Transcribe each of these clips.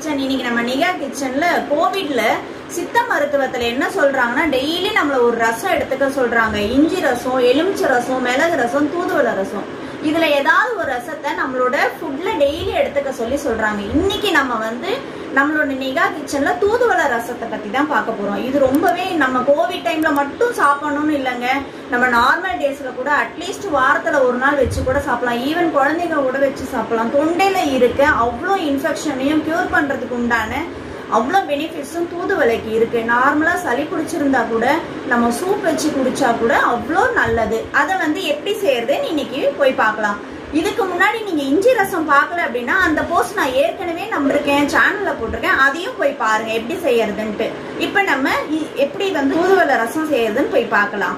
kitchen இன்னைக்கு நம்ம நிகா கிச்சன்ல கோவிட்ல சித்த மருத்துவத்துல என்ன சொல்றாங்கன்னா டெய்லி நம்மள ஒரு ரசம் எடுத்துக்க சொல்றாங்க இஞ்சி ரசம் எலுமிச்சை ரசம் மிளகு ரசம் தூதுவளை ரசம் இதுல ஏதாவது ஒரு ரசத்தை நம்மளோட ஃபுட்ல டெய்லி எடுத்துக்க சொல்லி சொல்றாங்க இன்னைக்கு நம்ம வந்து நம்மளோட நிகா கிச்சன்ல தூதுவளை ரசத்தை பத்தி தான் பார்க்க போறோம் இது ரொம்பவே நம்ம கோவிட் டைம்ல மட்டும் சாப்பிடணும்னு இல்லைங்க நம்ம நார்மல் டேஸ்ல கூட அட்லீஸ்ட் வாரத்துல ஒரு நாள் வச்சு கூட சாப்பிடலாம் ஈவன் குழந்தைங்க கூட வச்சு சாப்பிடலாம் தொண்டையில இருக்க அவ்வளோ இன்ஃபெக்ஷனையும் கியூர் பண்றதுக்கு உண்டான அவ்வளோ பெனிஃபிட்ஸும் தூதுவளைக்கு இருக்கு நார்மலா சளி பிடிச்சிருந்தா கூட நம்ம சூப் வச்சு குடிச்சா கூட அவ்வளோ நல்லது அதை வந்து எப்படி செய்யறதுன்னு இன்னைக்கு போய் பார்க்கலாம் இதுக்கு முன்னாடி நீங்க இஞ்சி ரசம் பார்க்கல அப்படின்னா அந்த போஸ்ட் நான் ஏற்கனவே நம்பிருக்கேன் சேனல்ல போட்டிருக்கேன் அதையும் போய் பாருங்க எப்படி செய்யறதுன்ட்டு இப்போ நம்ம இ- எப்படி வந்து தூதுவளை ரசம் செய்யறதுன்னு போய் பார்க்கலாம்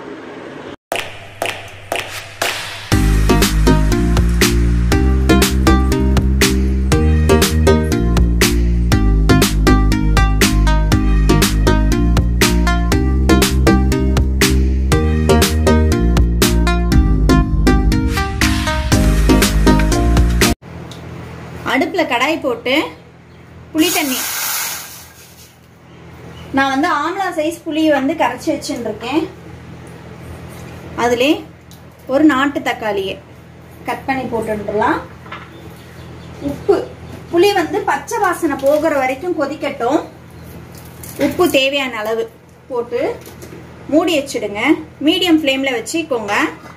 அடுப்புல கடாய் போட்டு புளி தண்ணி நான் வந்து ஆம்லா சைஸ் புளி வந்து கரைச்சி வச்சுட்டு இருக்கேன் அதுல ஒரு நாட்டு தக்காளியை கட் பண்ணி போட்டுடலாம் உப்பு புளி வந்து பச்சை வாசனை போகிற வரைக்கும் கொதிக்கட்டும் உப்பு தேவையான அளவு போட்டு மூடி வச்சிடுங்க மீடியம் ஃப்ளேம்ல வச்சுக்கோங்க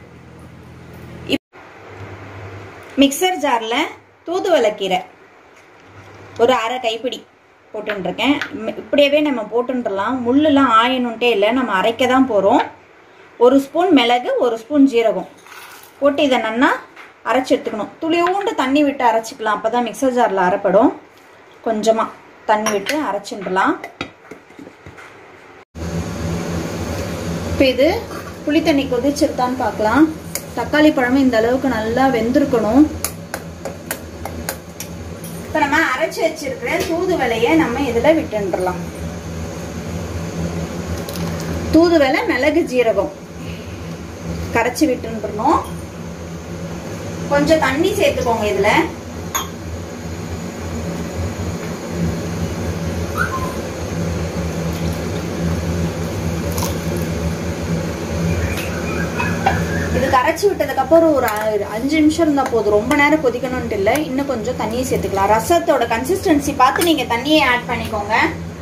மிக்சர் ஜாரில் தூதுவளைக்கீரை ஒரு அரை கைப்பிடி போட்டுருக்கேன் இப்படியவே நம்ம போட்டுன்றலாம் முள்ளெல்லாம் ஆயணுன்ட்டே இல்லை நம்ம அரைக்க தான் போகிறோம் ஒரு ஸ்பூன் மிளகு ஒரு ஸ்பூன் ஜீரகம் போட்டு இதை நன்னா அரைச்சி எடுத்துக்கணும் துளியோண்டு தண்ணி விட்டு அரைச்சிக்கலாம் அப்போ தான் மிக்சர் ஜாரில் அரைப்படும் கொஞ்சமாக தண்ணி விட்டு அரைச்சிடலாம் இப்போ இது புளி தண்ணி கொதிச்சிருத்தான்னு பார்க்கலாம் தக்காளி பழமும் இந்த அளவுக்கு நல்லா வெந்திருக்கணும் இப்போ நம்ம அரைச்சி வச்சிருக்கிற தூதுவளைய நம்ம இதில் விட்டுன்றலாம் தூதுவளை மிளகு ஜீரகம் கரைச்சி விட்டுன்றணும் கொஞ்சம் தண்ணி சேர்த்துக்கோங்க இதுல இது கரைச்சி விட்டதுக்கு அப்புறம் ஒரு அ- அஞ்சு நிமிஷம் இருந்தா போதும் ரொம்ப நேரம் கொதிக்கணும்ட்டு இல்லை இன்னும் கொஞ்சம் தண்ணியை சேர்த்துக்கலாம் ரசத்தோட கன்சிஸ்டன்சி பார்த்து நீங்க தண்ணியை ஆட் பண்ணிக்கோங்க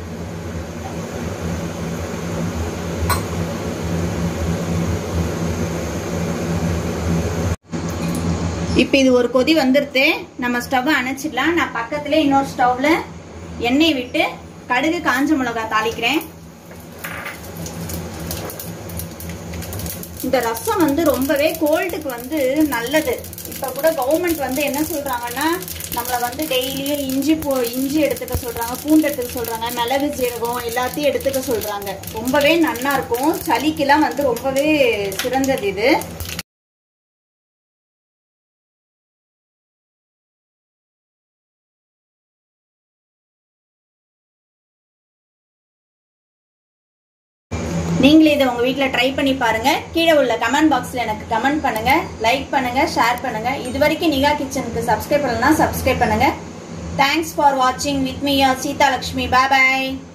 இப்போ இது ஒரு கொதி வந்துருது நம்ம ஸ்டவ் அணைச்சிடலாம் நான் பக்கத்துல இன்னொரு ஸ்டவ்ல எண்ணெய் விட்டு கடுகு காஞ்ச மிளகாய் தாளிக்கிறேன் இந்த ரசம் வந்து ரொம்பவே கோல்டுக்கு வந்து நல்லது இப்ப கூட கவர்மெண்ட் வந்து என்ன சொல்றாங்கன்னா நம்மள வந்து டெய்லியும் இஞ்சி போ இஞ்சி எடுத்துக்க சொல்றாங்க பூண்டு எடுத்துக்க சொல்றாங்க மிளகு ஜீரகம் எல்லாத்தையும் எடுத்துக்க சொல்றாங்க ரொம்பவே நன்னா இருக்கும் சளிக்கெல்லாம் வந்து ரொம்பவே சிறந்தது இது நீங்களே இதை உங்க வீட்ல ட்ரை பண்ணி பாருங்க கீழே உள்ள கமெண்ட் பாக்ஸ்ல எனக்கு கமெண்ட் பண்ணுங்க லைக் பண்ணுங்க ஷேர் பண்ணுங்க இது வரைக்கும் நிகா கிச்சனுக்கு சப்ஸ்கிரைப் பண்ணலனா சப்ஸ்கிரைப் பண்ணுங்க தேங்க்ஸ் ஃபார் வாட்சிங் with me Seetha Lakshmi bye bye